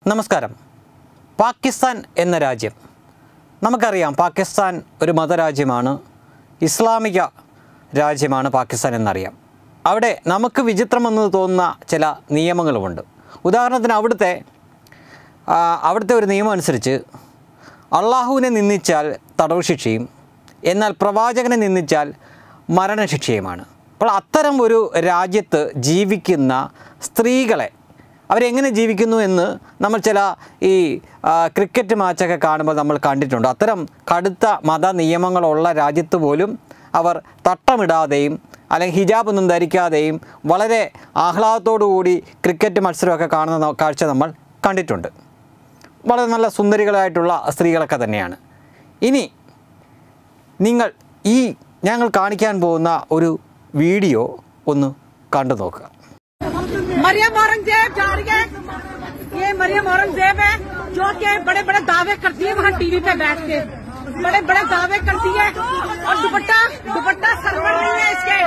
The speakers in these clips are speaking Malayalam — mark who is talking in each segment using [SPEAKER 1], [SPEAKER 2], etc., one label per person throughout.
[SPEAKER 1] നമസ്കാരം പാകിസ്ഥാൻ എന്ന രാജ്യം നമുക്കറിയാം പാകിസ്ഥാൻ ഒരു മതരാജ്യമാണ് ഇസ്ലാമിക രാജ്യമാണ് പാകിസ്ഥാൻ എന്നറിയാം അവിടെ നമുക്ക് വിചിത്രമെന്ന് തോന്നുന്ന ചില നിയമങ്ങളുമുണ്ട് ഉദാഹരണത്തിന് അവിടുത്തെ ആ, അവിടുത്തെ ഒരു നിയമം അനുസരിച്ച് അള്ളാഹുവിനെ നിന്ദിച്ചാൽ തടവ് ശിക്ഷയും എന്നാൽ പ്രവാചകനെ നിന്ദിച്ചാൽ മരണശിക്ഷയുമാണ് അപ്പോൾ അത്തരം ഒരു രാജ്യത്ത് ജീവിക്കുന്ന സ്ത്രീകളെ അവരെങ്ങനെ ജീവിക്കുന്നു എന്ന് നമ്മൾ ചില ഈ ആ, ക്രിക്കറ്റ് മാച്ചൊക്കെ കാണുമ്പോൾ നമ്മൾ കണ്ടിട്ടുണ്ട് അത്തരം കടുത്ത മത നിയമങ്ങളുള്ള രാജ്യത്ത് പോലും അവർ തട്ടമിടാതെയും അല്ലെങ്കിൽ ഹിജാബ് ഒന്നും ധരിക്കാതെയും വളരെ ആഹ്ലാദത്തോടു കൂടി ക്രിക്കറ്റ് മത്സരമൊക്കെ കാണുന്ന ന- കാഴ്ച നമ്മൾ കണ്ടിട്ടുണ്ട് വളരെ നല്ല സുന്ദരികളായിട്ടുള്ള സ്ത്രീകളൊക്കെ തന്നെയാണ് ഇനി നിങ്ങൾ ഈ ഞങ്ങൾ കാണിക്കാൻ പോകുന്ന ഒരു വീഡിയോ ഒന്ന് കണ്ടു നോക്കുക
[SPEAKER 2] मरियम औरंगजेब जा रही है ये मरियम औरंगजेब है जो कि बड़े बड़े दावे करती है वहाँ टीवी पे बैठ के बड़े बड़े दावे करती है और दुपट्टा दुपट्टा सरवर नहीं है इसके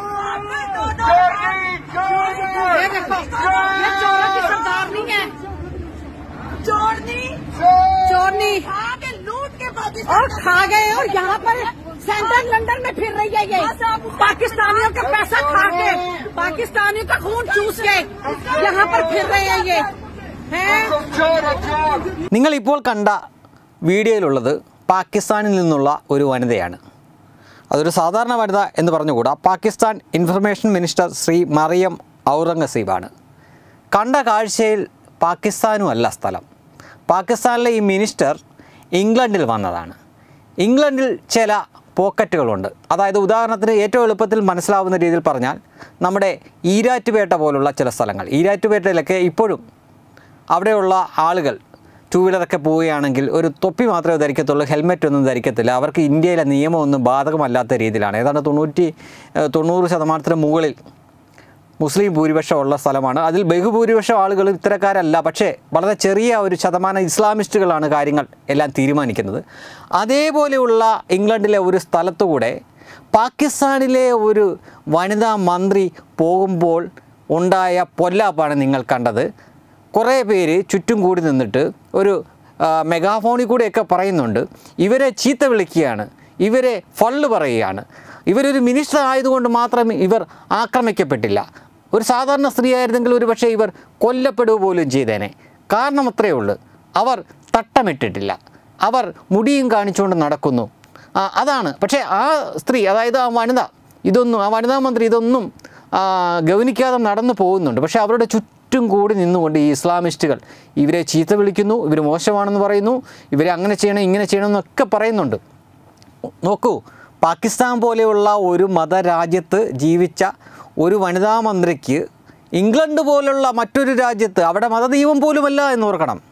[SPEAKER 2] ये देखो ये चोरों की सरदार नहीं है चोरनी चोरनी लूट के और खा गए और यहाँ पर सेंट्रल लंदन में फिर रही है ये पाकिस्तानियों का पैसा खा के पाकिस्तानियों का खून चूस के यहाँ पर फिर रहे हैं ये हैं
[SPEAKER 1] നിങ്ങൾ ഇപ്പോൾ കണ്ട വീഡിയോയിലുള്ളത് പാകിസ്ഥാനിൽ നിന്നുള്ള ഒരു വനിതയാണ് അതൊരു സാധാരണ വനിത എന്ന് പറഞ്ഞുകൂടാ പാകിസ്ഥാൻ ഇൻഫർമേഷൻ മിനിസ്റ്റർ ശ്രീ മറിയം ഔറംഗസീബാണ് കണ്ട കാഴ്ചയിൽ പാകിസ്ഥാനും അല്ല സ്ഥലം പാകിസ്ഥാനിലെ ഈ മിനിസ്റ്റർ ഇംഗ്ലണ്ടിൽ വന്നതാണ് ഇംഗ്ലണ്ടിൽ ചില പോക്കറ്റുകളുണ്ട് അതായത് ഉദാഹരണത്തിന് ഏറ്റവും എളുപ്പത്തിൽ മനസ്സിലാവുന്ന രീതിയിൽ പറഞ്ഞാൽ നമ്മുടെ ഈരാറ്റുപേട്ട പോലുള്ള ചില സ്ഥലങ്ങൾ ഈരാറ്റുപേട്ടയിലൊക്കെ ഇപ്പോഴും അവിടെയുള്ള ആളുകൾ ടൂ വീലറൊക്കെ പോവുകയാണെങ്കിൽ ഒരു തൊപ്പി മാത്രമേ ധരിക്കത്തുള്ളൂ ഹെൽമെറ്റ് ഒന്നും ധരിക്കത്തില്ല അവർക്ക് ഇന്ത്യയിലെ നിയമമൊന്നും ബാധകമല്ലാത്ത രീതിയിലാണ് ഏതാണ്ട് തൊണ്ണൂറ്റി ഏഹ് തൊണ്ണൂറ് ശതമാനത്തിന് മുകളിൽ മുസ്ലിം ഭൂരിപക്ഷമുള്ള സ്ഥലമാണ് അതിൽ ബഹുഭൂരിപക്ഷം ആളുകൾ ഇത്തരക്കാരല്ല പക്ഷേ വളരെ ചെറിയ ഒരു ശതമാനം ഇസ്ലാമിസ്റ്റുകളാണ് കാര്യങ്ങൾ എല്ലാം തീരുമാനിക്കുന്നത് അതേപോലെയുള്ള ഇംഗ്ലണ്ടിലെ ഒരു സ്ഥലത്തുകൂടെ പാകിസ്ഥാനിലെ ഒരു വനിതാ മന്ത്രി പോകുമ്പോൾ ഉണ്ടായ പൊല്ലാപ്പാണ് നിങ്ങൾ കണ്ടത് കുറേ പേര് ചുറ്റും കൂടി നിന്നിട്ട് ഒരു ആ, മെഗാഫോണിൽ കൂടെയൊക്കെ പറയുന്നുണ്ട് ഇവരെ ചീത്ത വിളിക്കുകയാണ് ഇവരെ ഫള്ള് പറയുകയാണ് ഇവരൊരു മിനിസ്റ്റർ ആയതുകൊണ്ട് മാത്രം ഇവർ ആക്രമിക്കപ്പെട്ടില്ല ഒരു സാധാരണ സ്ത്രീ ആയിരുന്നെങ്കിൽ ഒരു പക്ഷേ ഇവർ കൊല്ലപ്പെടുക പോലും ചെയ്തേനെ കാരണം അത്രയേ ഉള്ളൂ അവർ തട്ടമിട്ടിട്ടില്ല അവർ മുടിയും കാണിച്ചുകൊണ്ട് നടക്കുന്നു ആ, അതാണ് പക്ഷേ ആ സ്ത്രീ അതായത് ആ വനിത ഇതൊന്നും ആ വനിതാ മന്ത്രി ഇതൊന്നും ആ, ഗൗനിക്കാതെ നടന്നു പോകുന്നുണ്ട് പക്ഷേ അവരുടെ ചുറ്റും കൂടി നിന്നുകൊണ്ട് ഈ ഇസ്ലാമിസ്റ്റുകൾ ഇവരെ ചീത്ത വിളിക്കുന്നു ഇവർ മോശമാണെന്ന് പറയുന്നു ഇവരെ അങ്ങനെ ചെയ്യണം ഇങ്ങനെ ചെയ്യണം എന്നൊക്കെ പറയുന്നുണ്ട് നോക്കൂ പാകിസ്ഥാൻ പോലെയുള്ള ഒരു മതരാജ്യത്ത് ജീവിച്ച ഒരു വനിതാ മന്ത്രിക്ക് ഇംഗ്ലണ്ട് പോലുള്ള മറ്റൊരു രാജ്യത്ത് അവിടെ മതനിയമം പോലുമല്ല എന്ന് ഓർക്കണം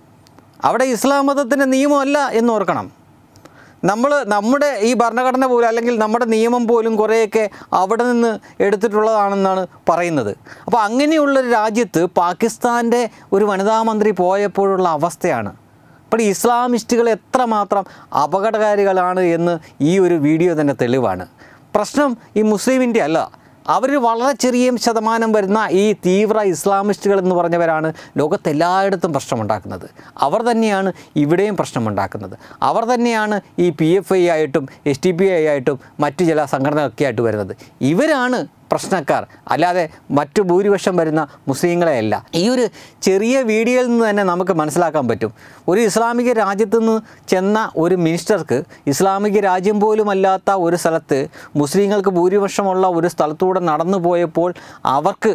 [SPEAKER 1] അവിടെ ഇസ്ലാം മതത്തിൻ്റെ നിയമമല്ല എന്ന് ഓർക്കണം നമ്മൾ നമ്മുടെ ഈ ഭരണഘടന പോലും അല്ലെങ്കിൽ നമ്മുടെ നിയമം പോലും കുറേയൊക്കെ അവിടെ നിന്ന് എടുത്തിട്ടുള്ളതാണെന്നാണ് പറയുന്നത് അപ്പോൾ അങ്ങനെയുള്ളൊരു രാജ്യത്ത് പാകിസ്ഥാൻ്റെ ഒരു വനിതാ മന്ത്രി പോയപ്പോഴുള്ള അവസ്ഥയാണ് അപ്പോൾ ഈ ഇസ്ലാമിസ്റ്റുകൾ എത്രമാത്രം അപകടകാരികളാണ് എന്ന് ഈ ഒരു വീഡിയോ തന്നെ തെളിവാണ് പ്രശ്നം ഈ മുസ്ലിം ഇന്ത്യ അല്ല അവർ വളരെ ചെറിയ ശതമാനം വരുന്ന ഈ തീവ്ര ഇസ്ലാമിസ്റ്റുകൾ എന്ന് പറഞ്ഞവരാണ് ലോകത്തെല്ലായിടത്തും പ്രശ്നമുണ്ടാക്കുന്നത് അവർ തന്നെയാണ് ഇവിടെയും പ്രശ്നമുണ്ടാക്കുന്നത് അവർ തന്നെയാണ് ഈ പി എഫ് ഐ ആയിട്ടും എസ് ടി പി ഐ ആയിട്ടും മറ്റു ചില സംഘടനകളൊക്കെ ആയിട്ട് വരുന്നത് ഇവരാണ് പ്രശ്നക്കാർ അല്ലാതെ മറ്റു ഭൂരിപക്ഷം വരുന്ന മുസ്ലിങ്ങളെ അല്ല ഈ ഒരു ചെറിയ വീഡിയോയിൽ നിന്ന് തന്നെ നമുക്ക് മനസ്സിലാക്കാൻ പറ്റും ഒരു ഇസ്ലാമിക രാജ്യത്തു നിന്ന് ചെന്ന ഒരു മിനിസ്റ്റർക്ക് ഇസ്ലാമിക രാജ്യം പോലുമല്ലാത്ത ഒരു സ്ഥലത്ത് മുസ്ലിങ്ങൾക്ക് ഭൂരിപക്ഷമുള്ള ഒരു സ്ഥലത്തൂടെ നടന്നു പോയപ്പോൾ അവർക്ക്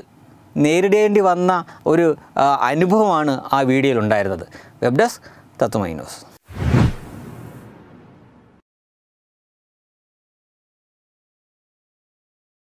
[SPEAKER 1] നേരിടേണ്ടി വന്ന ഒരു ആ, അനുഭവമാണ് ആ വീഡിയോയിൽ ഉണ്ടായിരുന്നത് വെബ് ഡെസ്ക് തത്വമൈ ന്യൂസ്